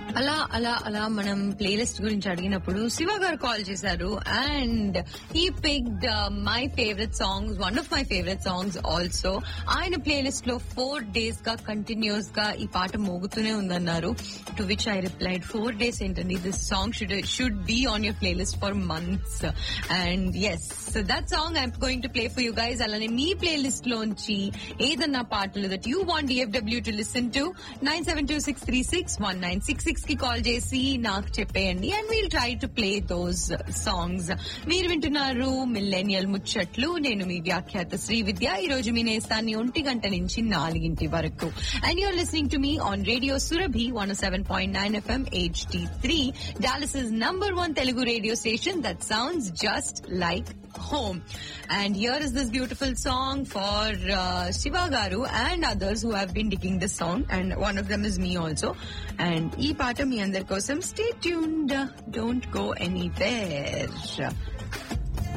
అలా అలా అలా మనం ప్లేలిస్ట్ గురించి అడిగినప్పుడు శివ గారు కాల్ చేశారు and he picked my favourite songs one of my favourite songs also ఆయన ప్లేలిస్ట్ లో ఫోర్ డేస్ గా కంటిన్యూస్ గా ఈ పాట మోగుతూనే ఉందన్నారు to which I replied four days ఏంటండి this song should should be on your playlist for months and yes that song I'm going to play for you guys అలానే మీ ప్లేలిస్ట్ లోంచి ఏదన్నా పాటలు that you want DFW to listen to nine seven two six three six one nine six six కి call చేసి నాకు చెప్పేయండి and we'll try to play those songs మీరు వింటున్నారు మిల్లెనియల్ ముచ్చట్లు నేను మీ వ్యాఖ్యాత శ్రీ విద్య ఈ రోజు మీ నేస్తాన్ని ఒంటి గంట నుంచి నాలుగింటి వరకు and you're listening to me on radio Surabhi one seven point nine FM HD three Dallas is number one Telugu radio station that sounds just like home. And here is this beautiful song for uh, Shiva Garu and others who have been digging this song. And one of them is me also. And ee paata mi andar kosam. Stay tuned. Don't go anywhere.